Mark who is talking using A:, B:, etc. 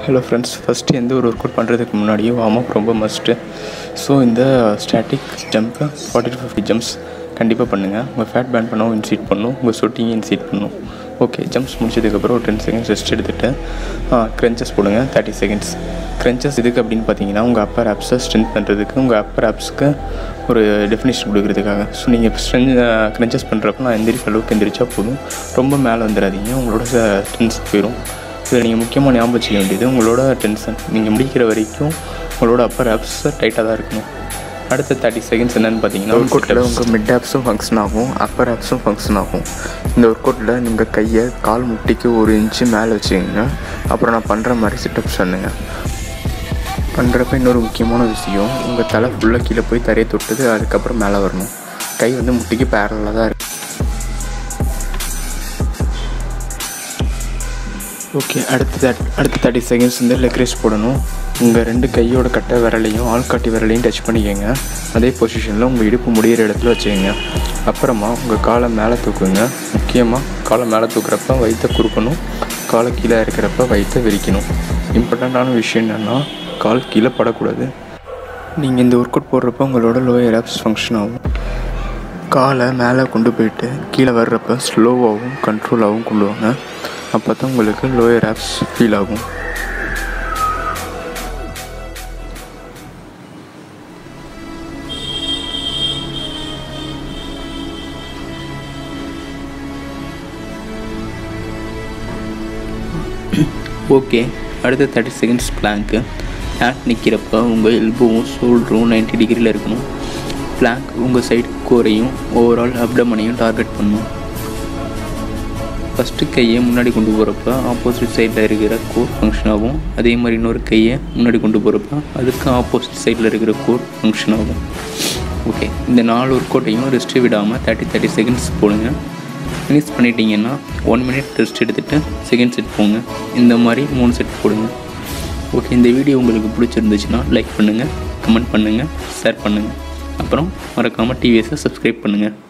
A: hello friends first எந்த ஒரு work out பண்ணுறதுக்கு முன்னாடியே வார்ம் அப் ரொம்ப மஸ்ட்டு ஸோ இந்த ஸ்டாட்டிக் ஜம்ப்பை ஃபார்ட்டி டு ஃபிஃப்டி ஜம்ப்ஸ் கண்டிப்பாக பண்ணுங்கள் உங்கள் ஃபேட் பேன் பண்ணவும் இன்சீட் பண்ணும் உங்கள் சொட்டியும் இன்சீட் பண்ணும் ஓகே ஜம்ப்ஸ் முடிச்சதுக்கப்புறம் ஒரு டென் செகண்ட்ஸ் ரெஸ்ட் எடுத்துகிட்டு க்ரென்ச்சஸ் போடுங்க தேர்ட்டி செகண்ட்ஸ் க்ரென்ச்சஸ் எதுக்கு அப்படின்னு பார்த்தீங்கன்னா உங்கள் அப்பர் ஆப்ஸை ஸ்ட்ரென்த் பண்ணுறதுக்கு உங்கள் அப்பர் ஆப்ஸ்க்கு ஒரு டெஃபினேஷன் கொடுக்குறதுக்காக ஸோ நீங்கள் ஸ்ட்ரென் க்ரென்ச்சஸ் பண்ணுறப்ப நான் எந்திரிக்க அளவுக்கு எந்திரிச்சா போதும் ரொம்ப மேலே வந்துடாதீங்க உங்களோட ஸ்ட்ரென்த் போயிடும் இதில் நீங்கள் முக்கியமாக ஞாபகம் வச்சுக்க வேண்டியது உங்களோட டென்ஷன் நீங்கள் முடிக்கிற வரைக்கும் உங்களோட அப்பர் ஆப்ஸ் டைட்டாக தான் இருக்கணும் அடுத்த தேர்ட்டி செகண்ட்ஸ் என்னென்னு பார்த்தீங்கன்னா
B: ஒர்க் அவுட்டில் உங்கள் மிட் ஆப்ஸும் ஃபங்க்ஷன் ஆகும் அப்பர் ஆப்ஸும் ஃபங்க்ஷன் ஆகும் இந்த ஒர்க் அவுட்டில் நீங்கள் கையை கால் முட்டிக்கு ஒரு இன்ச்சு மேலே வச்சுக்கோங்க அப்புறம் நான் பண்ணுற மாதிரி சிட்டப்ஸ் பண்ணுங்க பண்ணுறப்ப இன்னொரு முக்கியமான விஷயம் உங்கள் தலை ஃபுல்லாக கீழே போய் தரையை தொட்டது அதுக்கப்புறம் மேலே வரணும் கை வந்து முட்டிக்கு பேரலாக தான் இருக்கு
A: ஓகே அடுத்த அடுத்த தேர்ட்டி செகண்ட்ஸ் வந்து லெக் ரேஸ் போடணும் உங்கள் ரெண்டு கையோட கட்டை விரலையும் ஆள்காட்டி விரலையும் டச் பண்ணிக்கோங்க அதே பொசிஷனில் உங்கள் இடுப்பு முடிகிற இடத்துல வச்சுக்கோங்க அப்புறமா உங்கள் காலை மேலே தூக்குங்க முக்கியமாக காலை மேலே தூக்குறப்ப வயிற்ற குறுக்கணும் காலை கீழே இருக்கிறப்ப வயிற்ற விரிக்கணும் இம்பார்ட்டண்ட்டான விஷயம் என்னென்னா கால் கீழே படக்கூடாது நீங்கள் இந்த ஒர்க் அவுட் போடுறப்ப உங்களோட லோயர் ஆப்ஸ் ஃபங்க்ஷன் ஆகும் காலை மேலே கொண்டு போயிட்டு கீழே வர்றப்ப ஸ்லோவாகவும் கண்ட்ரோலாகவும் கொண்டு வாங்க அப்போ தான் உங்களுக்கு லோயர் ஆப்ஸ் ஃபீல் ஆகும் ஓகே அடுத்த தேர்ட்டி செகண்ட்ஸ் பிளாங்க்கு ஹேட் நிற்கிறப்ப உங்கள் எல்போவும் ஷோல்டரும் நைன்டி டிகிரியில் இருக்கணும் பிளாங்க் உங்கள் சைடு கோரையும் ஓவரால் அப்டமனையும் டார்கெட் பண்ணும் ஃபஸ்ட்டு கையை முன்னாடி கொண்டு போகிறப்ப ஆப்போசிட் சைடில் இருக்கிற கோர் ஃபங்க்ஷன் ஆகும் அதே மாதிரி இன்னொரு கையை முன்னாடி கொண்டு போகிறப்ப அதுக்கு ஆப்போசிட் சைடில் இருக்கிற கோர் ஃபங்க்ஷன் ஆகும் ஓகே இந்த நாலு ஒர்க் அவுட்டையும் ரெஸ்ட்டு விடாமல் தேர்ட்டி தேர்ட்டி செகண்ட்ஸ் போடுங்க ஃபினிஷ் பண்ணிட்டீங்கன்னா ஒன் மினிட் ரெஸ்ட் எடுத்துகிட்டு செகண்ட் செட் போங்க இந்த மாதிரி மூணு செட் போடுங்க ஓகே இந்த வீடியோ உங்களுக்கு பிடிச்சிருந்துச்சுன்னா லைக் பண்ணுங்கள் கமெண்ட் பண்ணுங்கள் ஷேர் பண்ணுங்கள் அப்புறம் மறக்காமல் டிவிஎஸை சப்ஸ்கிரைப் பண்ணுங்கள்